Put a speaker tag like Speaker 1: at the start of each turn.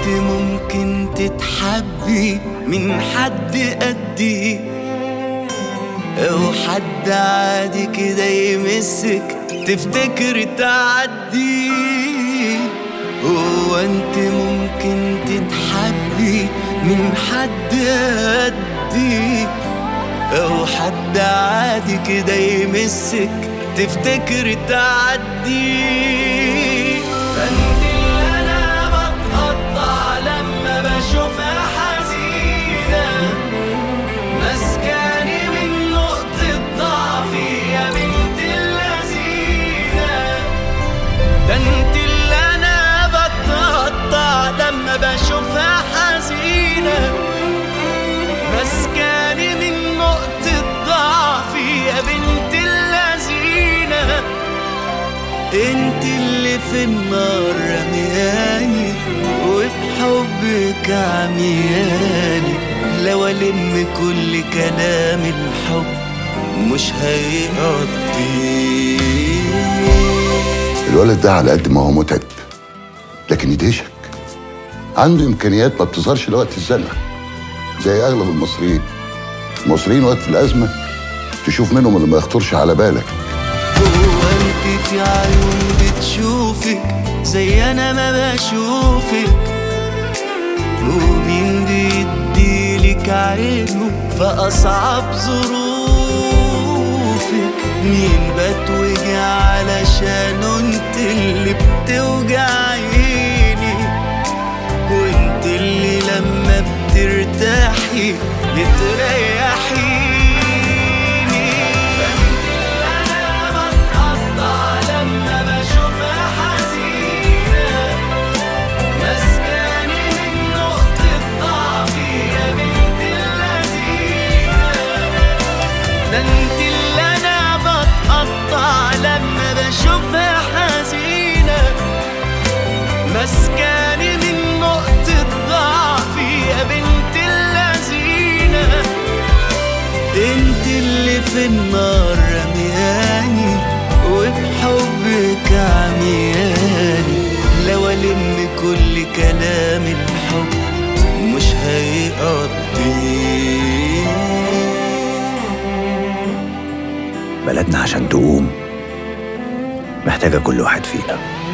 Speaker 1: ممكن تتحبي من حد قدي او حد عادي كده يمسك تفتكر تعدي هو انت ممكن تتحبي من حد قدي او حد عادي كده يمسك تفتكر تعدي فانت اللي انا بتقطع لما بشوفها حزينه مسكاني من نقطة ضعفي يا بنت اللذينة ده انت اللي انا بتقطع لما بشوفها حزينة مسكاني من نقطة ضعفي يا بنت اللذينة انت اللي في النار رمياني وبحبك عمياني لو الم كل كلام الحب مش هيقضي
Speaker 2: الولد ده على قد ما هو متعب لكن يدهشك عنده امكانيات ما بتظهرش لوقت الزنقه زي اغلب المصريين المصريين وقت الازمه تشوف منهم اللي ما يخطرش على بالك
Speaker 1: هو انت في عيون بتشوفك زي انا ما بشوفك ومين بيديلك عينه في اصعب ظروفك مين بتوجع علشانه انت اللي بتوجعيني وانت اللي لما بترتاحي بتريحيني فانت اللي انا بتقطع لما بشوفها حزينه مسكاني من نقطة ضعفي يا بنت اللذينة ده انت اللي انا بتقطع لما بشوفها حزينة مسكاني من نقطة ضعفي يا بنت اللذينة انت اللي في النار رمياني وبحبك عمياني لو الم كل كلام الحب مش هيقضي
Speaker 3: بلدنا عشان تقوم محتاجة كل واحد فينا